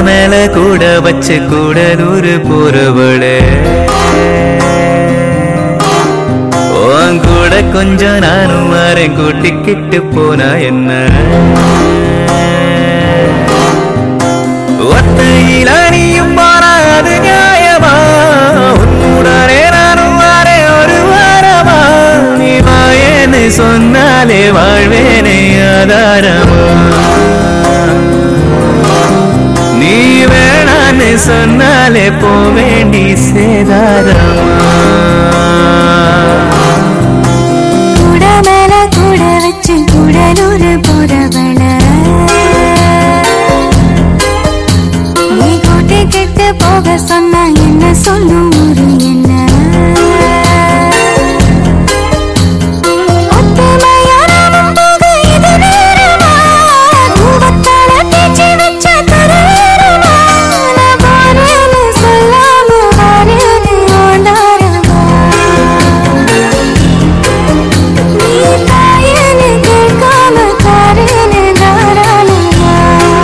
மேல கூட வச்சு கூடலூர் போறவளே உன் கூட கொஞ்சம் நானும் வரேன் கூட்டிக்கிட்டு போனா என்ன ஒத்தையில நீயும் போனா அது நியாயமா உன்னுடனே நானும் வரேன் ஒரு வாரமா நீ வாயேன்னு சொன்னாலே வாழ்வேனே ஆதாரமா நீ வேணான்னு சொன்னாலே போவேண்டி சேதாரமா கூட மேல கூட வச்சு கூடலூர் போறவள நீ கூட்டி கெட்டு போக சொன்னா என்ன சொல்லும் ஊரு என்ன ஒத்துமையா நாமும் போக இது நேரமா? தூவத்தால தேய்ச்சி வச்ச கரையேறுமா? நான் வாரேன்னு சொல்லாம வாரேன்னு ஓண்டாரமா? நீ தாயேன்னு கேட்காம காரேன்னு தாராளமா?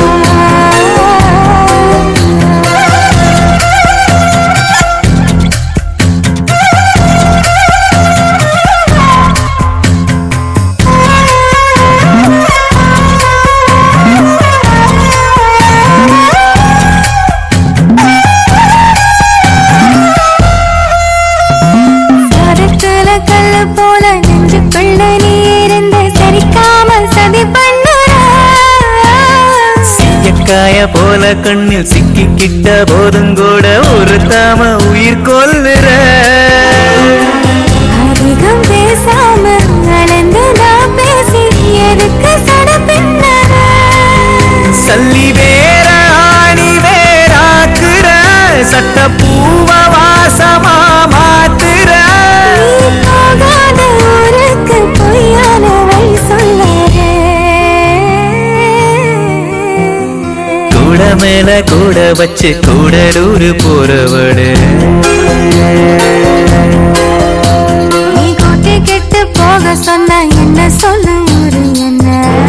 சாரத்துல கல்லு போல நெஞ்சுக்குள்ள நீ இருந்து சரிக்காம சதி பண்ணுற எக்காய போல கண்ணில் சிக்கிக்கிட்ட போதும் கூட ஒரு தாம உயிர் கொல்லுற அதிகம் பேசாம அளந்து நான் பேசி எதுக்கு சட பின்னற சல்லி வேற ஆணி வேறாக்குற சட்ட பூவ வாசமா மாத்துற நீ போகாத ஊருக்கு பொய்யான வழி சொல்லாதே கூட மேல கூட வச்சு கூடலூர் போறவளே நீ கூட்டி கெட்டு போக சொன்ன என்ன சொல்லு ஊரு என்ன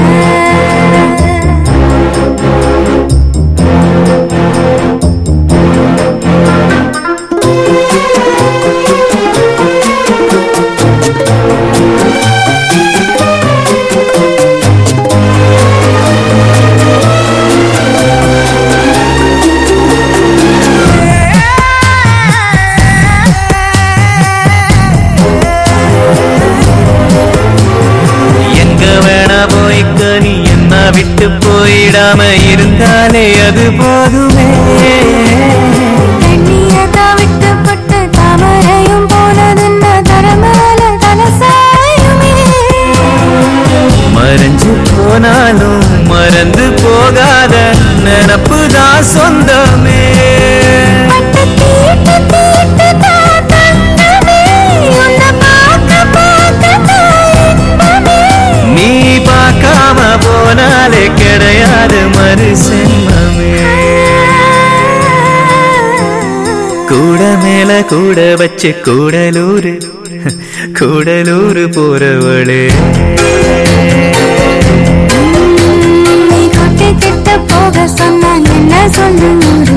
எங்க வேணா போய்க்க நீ என்ன விட்டு போயிடாம இருந்தாலே அது போதுமே தண்ணியதா விட்டு பட்டு தாமரையும் போனதுன்னா தரமேல தலசாயுமே மறைஞ்சு போனாலும் மறந்து போகாத நினப்பு தான் சொந்தமே பட்டு தீட்டு தீட்டு தான் தங்கமே உன்னை பார்க்க பார்க்க தான் இன்பமே நீ பார்க்காம போனாலே கிடையாது மறு சென்மமே கூட மேல கூட வச்சு கூடலூர் கூடலூர் போறவளே நீ கொட்டி கிட்ட போக சொன்னா என்ன சொல்லு ஊரு